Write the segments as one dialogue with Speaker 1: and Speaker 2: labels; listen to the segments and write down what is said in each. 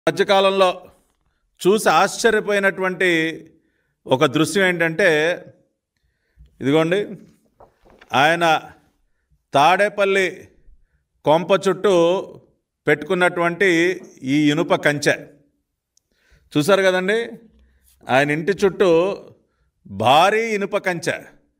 Speaker 1: మధ్యకాలంలో చూసి ఆశ్చర్యపోయినటువంటి ఒక దృశ్యం ఏంటంటే ఇదిగోండి ఆయన తాడేపల్లి కొంప చుట్టూ పెట్టుకున్నటువంటి ఈ ఇనుప కంచె చూసారు కదండి ఆయన ఇంటి చుట్టూ భారీ ఇనుప కంచె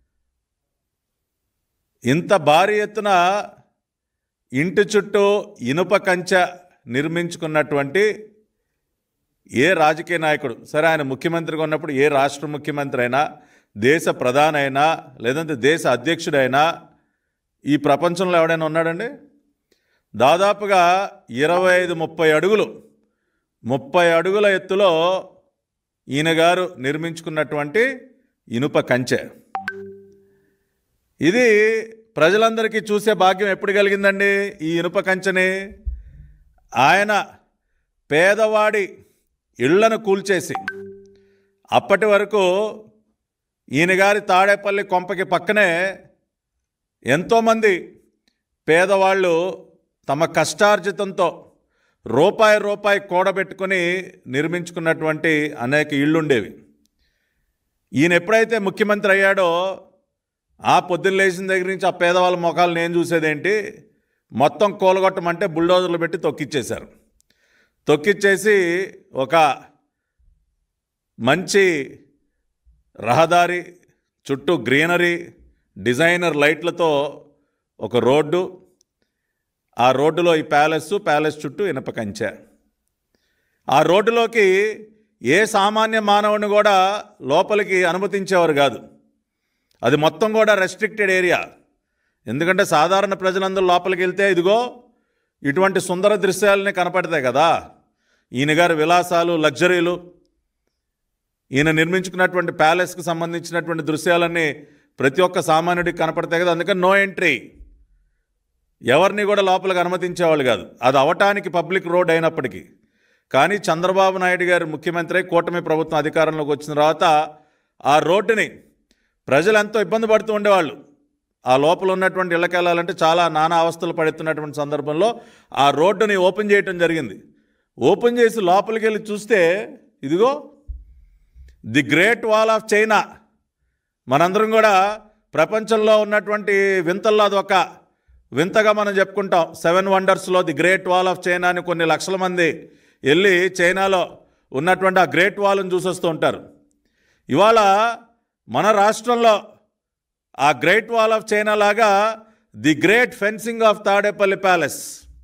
Speaker 1: ఇంత భారీ ఎత్తున ఇంటి చుట్టూ ఇనుప కంచె నిర్మించుకున్నటువంటి ఏ రాజకీయ నాయకుడు సరే ఆయన ముఖ్యమంత్రిగా ఉన్నప్పుడు ఏ రాష్ట్ర ముఖ్యమంత్రి అయినా దేశ ప్రధాని అయినా లేదంటే దేశ అధ్యక్షుడైనా ఈ ప్రపంచంలో ఎవడైనా ఉన్నాడండి దాదాపుగా ఇరవై ఐదు ముప్పై అడుగులు ముప్పై అడుగుల ఎత్తులో ఈయన గారు నిర్మించుకున్నటువంటి ఇనుప కంచె ఇది ప్రజలందరికీ చూసే భాగ్యం ఎప్పుడు కలిగిందండి ఈ ఇనుప కంచెని ఆయన పేదవాడి ఇళ్లను కూల్చేసి అప్పటి వరకు ఈయన గారి తాడేపల్లి కొంపకి పక్కనే ఎంతోమంది పేదవాళ్ళు తమ కష్టార్జితంతో రూపాయి రూపాయి కూడబెట్టుకొని నిర్మించుకున్నటువంటి అనేక ఇళ్ళుండేవి ఈయన ఎప్పుడైతే ముఖ్యమంత్రి అయ్యాడో ఆ పొద్దున్న లేచిన దగ్గర నుంచి ఆ పేదవాళ్ళ ముఖాలు నేను చూసేదేంటి మొత్తం కూలగొట్టమంటే బుల్డోజర్లు పెట్టి తొక్కిచ్చేశారు తొక్కిచ్చేసి ఒక మంచి రహదారి చుట్టూ గ్రీనరీ డిజైనర్ లైట్లతో ఒక రోడ్డు ఆ రోడ్డులో ఈ ప్యాలెస్ ప్యాలెస్ చుట్టూ ఇనప కంచె ఆ రోడ్డులోకి ఏ సామాన్య మానవుని కూడా లోపలికి అనుమతించేవారు కాదు అది మొత్తం కూడా రెస్ట్రిక్టెడ్ ఏరియా ఎందుకంటే సాధారణ ప్రజలందరూ లోపలికి వెళ్తే ఇదిగో ఇటువంటి సుందర దృశ్యాలనే కనపడతాయి కదా ఈయన గారి విలాసాలు లగ్జరీలు ఈయన నిర్మించుకున్నటువంటి ప్యాలెస్కి సంబంధించినటువంటి దృశ్యాలన్నీ ప్రతి ఒక్క సామాన్యుడికి కనపడతాయి కదా అందుకని నో ఎంట్రీ ఎవరిని కూడా లోపలికి అనుమతించేవాళ్ళు కాదు అది అవటానికి పబ్లిక్ రోడ్ అయినప్పటికీ కానీ చంద్రబాబు నాయుడు గారు ముఖ్యమంత్రి అయి కూటమి ప్రభుత్వం అధికారంలోకి వచ్చిన తర్వాత ఆ రోడ్డుని ప్రజలు ఎంతో ఇబ్బంది పడుతూ ఉండేవాళ్ళు ఆ లోపల ఉన్నటువంటి ఇళ్ళకి వెళ్ళాలంటే చాలా నానా అవస్థలు పడుతున్నటువంటి సందర్భంలో ఆ రోడ్డుని ఓపెన్ చేయటం జరిగింది ఓపెన్ చేసి లోపలికి వెళ్ళి చూస్తే ఇదిగో the great wall of China మనందరం కూడా ప్రపంచంలో ఉన్నటువంటి వింతల్లో అదొక వింతగా మనం చెప్పుకుంటాం సెవెన్ వండర్స్లో the great wall of China అని కొన్ని లక్షల మంది వెళ్ళి చైనాలో ఉన్నటువంటి ఆ గ్రేట్ వాల్ని చూసొస్తూ ఉంటారు ఇవాళ మన రాష్ట్రంలో ఆ గ్రేట్ వాల్ ఆఫ్ చైనా లాగా the great fencing of Tadepalli palace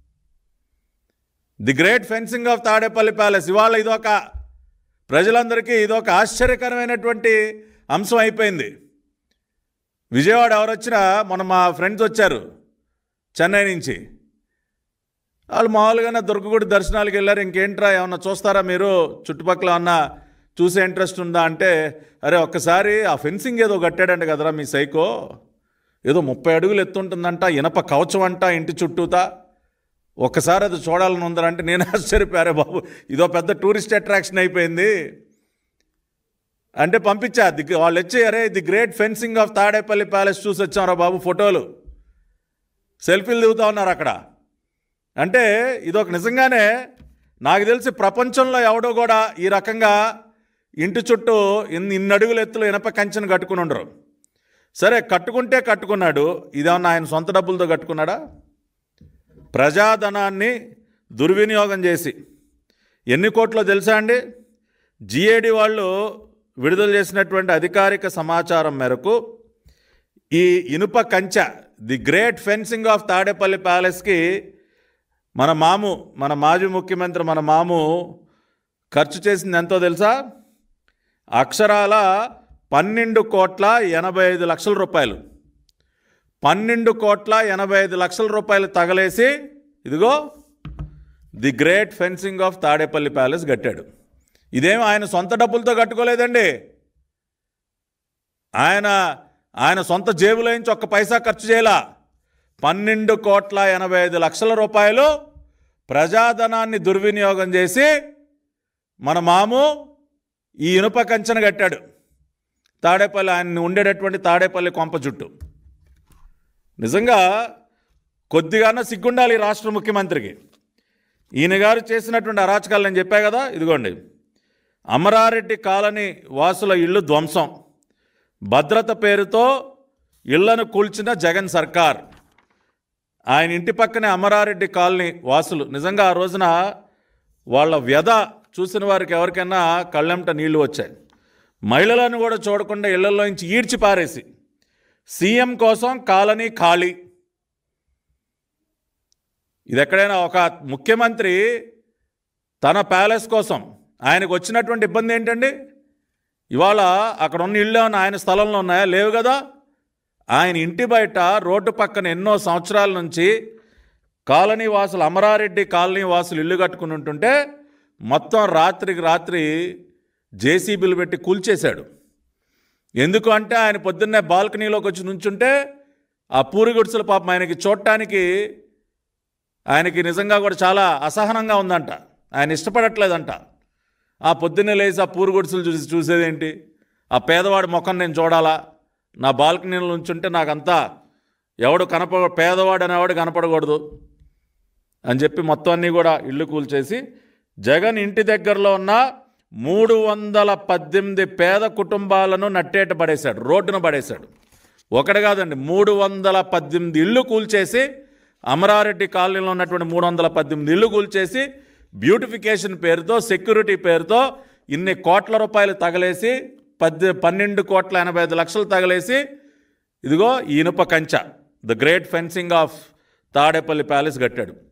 Speaker 1: the great fencing of Tadepalli palace ఇవాళ ఇదొక ప్రజలందరికీ ఇదొక ఆశ్చర్యకరమైనటువంటి అంశం అయిపోయింది విజయవాడ ఎవరు వచ్చినా మొన్న మా ఫ్రెండ్స్ వచ్చారు చెన్నై నుంచి వాళ్ళు మామూలుగానే దుర్గగుడి దర్శనాలకు వెళ్ళారు ఇంకేంట్రా ఏమన్నా చూస్తారా మీరు చుట్టుపక్కల ఏమన్నా చూసే ఇంట్రెస్ట్ ఉందా అంటే అరే ఒక్కసారి ఆ ఫెన్సింగ్ ఏదో కట్టాడంట కదరా మీ సైకో ఏదో ముప్పై అడుగులు ఎత్తుంటుందంట ఇనప కవచం అంట ఇంటి చుట్టూతా ఒక్కసారి అది చూడాలని ఉందరంటే నేను ఆశ్చర్యపోయారే బాబు ఇదో పెద్ద టూరిస్ట్ అట్రాక్షన్ అయిపోయింది అంటే పంపించా ది వాళ్ళు వచ్చి అరే the great fencing of Tadepalli palace చూసి వచ్చాంరా బాబు ఫోటోలు సెల్ఫీలు దిగుతా ఉన్నారు అక్కడ అంటే ఇదొక నిజంగానే నాకు తెలిసి ప్రపంచంలో ఎవడో కూడా ఈ రకంగా ఇంటి చుట్టూ ఇన్ని ఇన్ని అడుగుల ఎత్తులు ఇనప కంచెను కట్టుకుని ఉండరు సరే కట్టుకుంటే కట్టుకున్నాడు ఇదేమన్నా ఆయన సొంత డబ్బులతో కట్టుకున్నాడా ప్రజాధనాన్ని దుర్వినియోగం చేసి ఎన్ని కోట్లో తెలుసా అండి జిఏడి వాళ్ళు విడుదల చేసినటువంటి అధికారిక సమాచారం మేరకు ఈ ఇనుప కంచె the great fencing of Tadepalli ప్యాలెస్కి మన మాము మన మాజీ ముఖ్యమంత్రి మన మాము ఖర్చు చేసింది ఎంతో తెలుసా అక్షరాల పన్నెండు కోట్ల ఎనభై ఐదు లక్షల రూపాయలు పన్నెండు కోట్ల ఎనభై ఐదు లక్షల రూపాయలు తగలేసి ఇదిగో the great fencing of Tadepalli palace కట్టాడు ఇదేం ఆయన సొంత డబ్బులతో కట్టుకోలేదండి ఆయన ఆయన సొంత జేబులో నుంచి ఒక్క పైసా ఖర్చు చేయలా పన్నెండు కోట్ల ఎనభై ఐదు లక్షల రూపాయలు ప్రజాధనాన్ని దుర్వినియోగం చేసి మన మాము ఈ ఇనుప కంచెను కట్టాడు తాడేపల్లి ఆయన ఉండేటటువంటి తాడేపల్లి కొంప చుట్టూ నిజంగా కొద్దిగానో సిగ్గుండాలి ఈ రాష్ట్ర ముఖ్యమంత్రికి ఈయన గారు చేసినటువంటి అరాచకాలు నేను చెప్పా కదా ఇదిగోండి అమరారెడ్డి కాలనీ వాసుల ఇల్లు ధ్వంసం భద్రత పేరుతో ఇళ్లను కూల్చిన జగన్ సర్కార్ ఆయన ఇంటి పక్కనే అమరారెడ్డి కాలనీ వాసులు నిజంగా ఆ రోజున వాళ్ళ వ్యధ చూసిన వారికి ఎవరికైనా కళ్ళెంట నీళ్లు వచ్చాయి మహిళలను కూడా చూడకుండా ఇళ్లలోంచి ఈడ్చి పారేసి సీఎం కోసం కాలనీ ఖాళీ ఇది ఎక్కడైనా ఒక ముఖ్యమంత్రి తన ప్యాలెస్ కోసం ఆయనకు వచ్చినటువంటి ఇబ్బంది ఏంటండి ఇవాళ అక్కడ ఉన్న ఇళ్ళు ఏమైనా ఆయన స్థలంలో ఉన్నాయా లేవు కదా ఆయన ఇంటి బయట రోడ్డు పక్కన ఎన్నో సంవత్సరాల నుంచి కాలనీ వాసులు అమరారెడ్డి కాలనీ వాసులు ఇల్లు కట్టుకుని ఉంటుంటే మొత్తం రాత్రికి రాత్రి జేసీబీలు పెట్టి కూల్చేశాడు ఎందుకు అంటే ఆయన పొద్దున్నే బాల్కనీలోకి వచ్చి నుంచుంటే ఆ పూరి గుడిసెల పాపం ఆయనకి చూడటానికి ఆయనకి నిజంగా కూడా చాలా అసహనంగా ఉందంట ఆయన ఇష్టపడట్లేదంట ఆ పొద్దున్నే లేచి ఆ పూరు గుడిసెలు చూసి చూసేదేంటి ఆ పేదవాడి ముఖం నేను చూడాలా నా బాల్కనీలో ఉంచుంటే నాకంతా ఎవడు కనప పేదవాడు అనేవాడు కనపడకూడదు అని చెప్పి మొత్తం అన్నీ కూడా ఇల్లు కూల్చేసి జగన్ ఇంటి దగ్గరలో ఉన్న మూడు వందల పద్దెనిమిది పేద కుటుంబాలను నట్టేట పడేశాడు రోడ్డున పడేశాడు ఒకటి కాదండి మూడు వందల పద్దెనిమిది ఇళ్ళు కూల్చేసి అమరారెడ్డి కాలనీలో ఉన్నటువంటి మూడు వందల పద్దెనిమిది ఇళ్ళు కూల్చేసి బ్యూటిఫికేషన్ పేరుతో సెక్యూరిటీ పేరుతో ఇన్ని కోట్ల రూపాయలు తగలేసి పద్దె పన్నెండు కోట్ల ఎనభై ఐదు లక్షలు తగలేసి ఇదిగో ఈ ఇనుప కంచ the great fencing of Tadepalli palace కట్టాడు